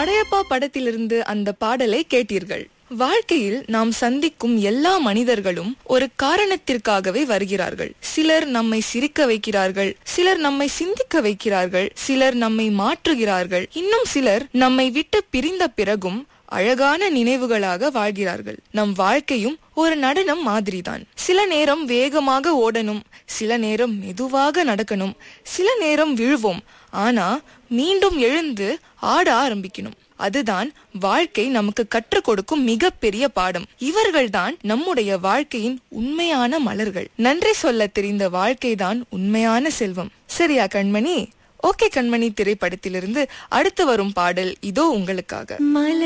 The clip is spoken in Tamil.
படையப்பா படத்திலிருந்து அந்த பாடலை கேட்டீர்கள் வாழ்க்கையில் நாம் சந்திக்கும் எல்லா மனிதர்களும் ஒரு காரணத்திற்காகவே வருகிறார்கள் சிலர் நம்மை சிரிக்க வைக்கிறார்கள் சிலர் நம்மை சிந்திக்க வைக்கிறார்கள் சிலர் நம்மை மாற்றுகிறார்கள் இன்னும் சிலர் நம்மை விட்டு பிரிந்த பிறகும் அழகான நினைவுகளாக வாழ்கிறார்கள் நம் வாழ்க்கையும் ஒரு நடனம் மாதிரிதான் சில நேரம் வேகமாக ஓடணும் சில நேரம் மெதுவாக நடக்கணும் சில நேரம் விழுவோம் ஆனா மீண்டும் எழுந்து ஆட ஆரம்பிக்கணும் அதுதான் வாழ்க்கை நமக்கு கற்றுக் கொடுக்கும் மிகப்பெரிய பாடம் இவர்கள்தான் நம்முடைய வாழ்க்கையின் உண்மையான மலர்கள் நன்றி சொல்ல தெரிந்த வாழ்க்கைதான் உண்மையான செல்வம் சரியா கண்மணி ஓகே கண்மணி திரைப்படத்திலிருந்து அடுத்து வரும் பாடல் இதோ உங்களுக்காக